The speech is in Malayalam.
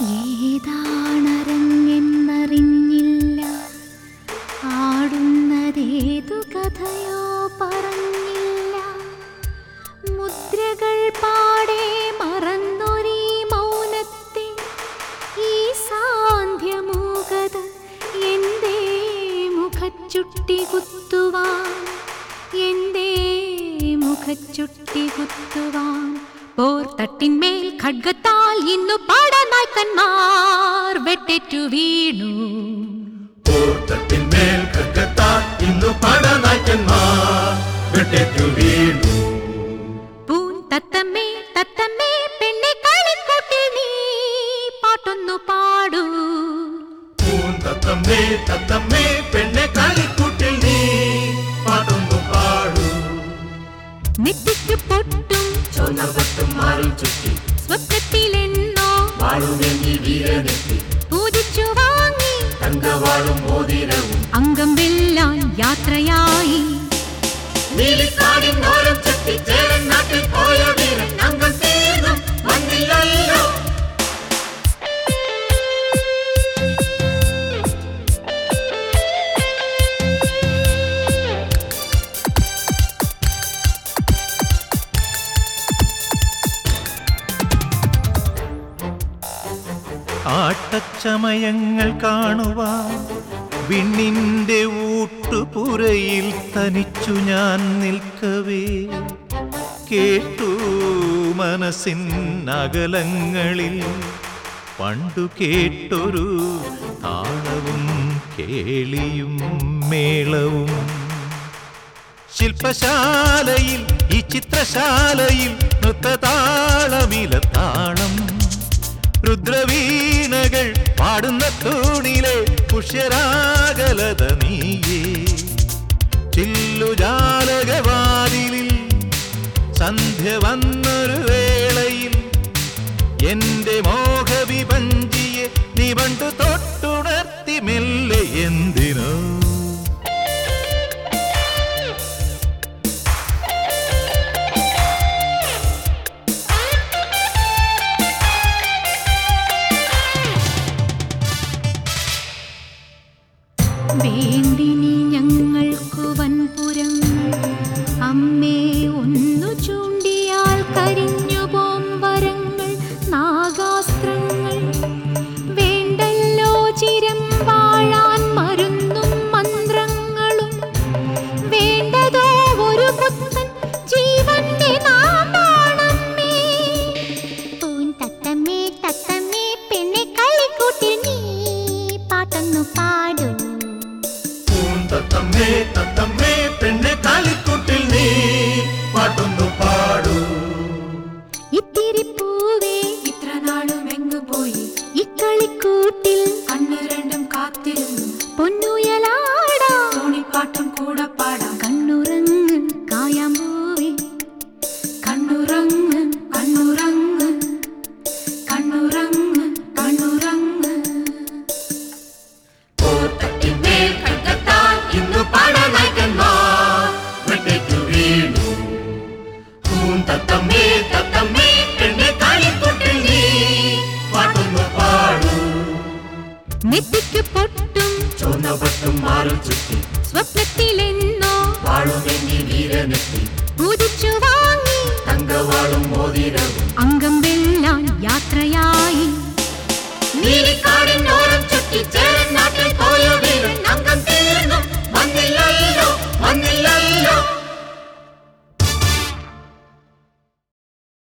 ഏതാണരങ്ങെന്നറിഞ്ഞില്ല ആടുന്നതേതു കഥയോ പറഞ്ഞില്ല മുദ്രകൾ പാടെ മറന്നൊരീ മൗനത്തെ ഈ സാന്ധ്യമൂകത എന്തേ മുഖച്ചുട്ടി കുത്തുവാൻ എന്തേ മുഖച്ചുട്ടി കുത്തുവാൻ പോർ തട്ടിന്മേൽ ഖഡ്ഗത്താൽ ഇന്നു പാടനായ്ക്കന്മാർ വെട്ടേറ്റു വീണു പൂർത്തത്തിന്മേൽ കക്കത്താൽ ഇന്നു പടനായ്ക്കന്മാർ വെട്ടേറ്റു വീണു പൂൻ തത്തമ്മേ തത്തമ്മേ പെണ്ണെ കളിക്കൂട്ടിൽ നീ പാട്ടൊന്നു പാടൂ പൂൻ തത്തമ്മേ തത്തമ്മേ പെണ്ണെ കളിക്കൂട്ടിൽ നീ പാട്ടൊന്നു പാടൂ നെറ്റിക്ക് പൊട്ടും ചുവന്ന പട്ടും മാറിൽ ചുറ്റി സ്വപ്നത്തിലെന്നോ വാഴുമെങ്ങി വീരനെത്തി പൂജിച്ചു വാങ്ങി തങ്കവാളും മോതിരവും അംഗം വെല്ലാൻ യാത്രയായി നീലിക്കാടിൻ ഓരം ചുറ്റി ചേരൻ നാട്ടിൽ പോയ വീരൻ അംഗം തീർന്നും വന്നില്ലല്ലോ ആട്ടച്ചമയങ്ങൾ കാണുവാൻ വിണ്ണിന്റെ ഊട്ടുപുരയിൽ തനിച്ചു ഞാൻ നിൽക്കവേ കേട്ടു മനസ്സിൻ അകലങ്ങളിൽ പണ്ടു കേട്ടൊരു താളവും കേളിയും മേളവും ശില്പശാലയിൽ ഈ ചിത്രശാലയിൽ നൃത്തതാളമില താളം രുദ്രവീണകൾ പാടുന്ന തൂണിലെ പുഷ്യരാഗലത നീയേ ചില്ലുജാലകവാതിലിൽ സന്ധ്യ വന്നൊരു വേളയിൽ എന്റെ മോഹവിപഞ്ചിയെ നീ പണ്ടു തൊട്ടുണർത്തി മെല്ലെ എന്തിനോ വേണ്ടിനി ഞങ്ങൾക്കു വൻപുരങ്ങൾ അമ്മേ ഒന്നു ചൂണ്ടിയാൽ കരിഞ്ഞു പോം വരങ്ങൾ നാഗാസ്ത്രങ്ങൾ വേണ്ടല്ലോ ചിരം വാഴാൻ മരുന്നും മന്ത്രങ്ങളും വേണ്ടതോ ഒരു പുത്തൻ ജീവന്റെ നാമാണമ്മേ പൂൻ തത്തമ്മേ തത്തമ്മേ പെണ്ണെ കളിക്കൂട്ടിൽ നീ പാട്ടൊന്നു പാടൂ പൂൻ തത്തമ്മേ തത്തമ്മേ പെണ്ണെ കളിക്കൂട്ടിൽ നീ പാട്ടൊന്നു പാടൂ ഇത്തിരി പൂവേ ഇത്ര നാളും എങ്ങു പോയി ഇക്കളിക്കൂട്ടിൽ കണ്ണു രണ്ടും കാത്തിരുന്നു പൊന്നുയലാടാ തോണിപ്പാട്ടും കൂടെ പാടാം കണ്ണുറങ്ങ് കായാമ്പൂവേ കണ്ണുറങ്ങ് കണ്ണുറങ്ങ് കണ്ണുറങ്ങ് കണ്ണുറങ്ങ് പോർത്തട്ടിന്മേൽ കൽക്കത്താൽ ഇന്നു പാടനായ്ക്കന്മാർ വെട്ടേറ്റു വീണു പൂൻ തത്തമ്മേ തത്തമ്മേ പെണ്ണെ കളിക്കൂട്ടിൽ നീ പാട്ടൊന്നു പാടൂ നെറ്റിക്ക് പൊട്ടും ചുവന്ന പട്ടും മാറിൽ ചുറ്റി സ്വപ്നത്തിലെന്നോ വാഴുമെങ്ങി വീരനെത്തി പൂജിച്ചു